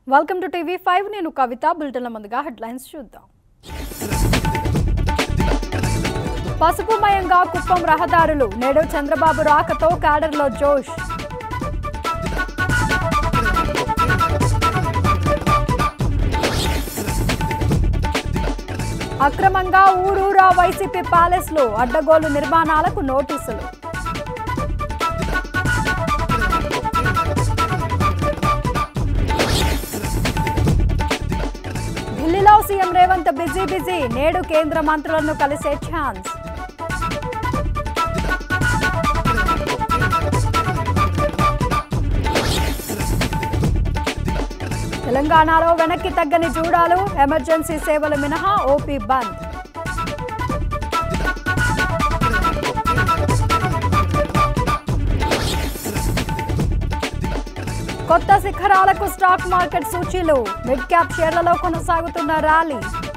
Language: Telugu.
వెల్కమ్ టు టీవీ ఫైవ్ నేను కవిత బులెటిన్ల ముందుగా హెడ్లైన్స్ చూద్దాం పసుపుమయంగా కుప్పం రహదారులు నేడు చంద్రబాబు రాకతో క్యాడర్లో జోష్ అక్రమంగా ఊరూరా వైసీపీ ప్యాలెస్లు అడ్డగోలు నిర్మాణాలకు నోటీసులు ఢిల్లీలో సీఎం రేవంత్ బిజీ బిజీ నేడు కేంద్ర మంత్రులను కలిసే ఛాన్స్ తెలంగాణలో వెనక్కి తగ్గని జూడాలు ఎమర్జెన్సీ సేవలు మినహా ఓపీ బంద్ కొత్త శిఖరాలకు స్టాక్ మార్కెట్ సూచీలు మిడ్ క్యాప్ షేర్లలో కొనసాగుతున్న ర్యాలీ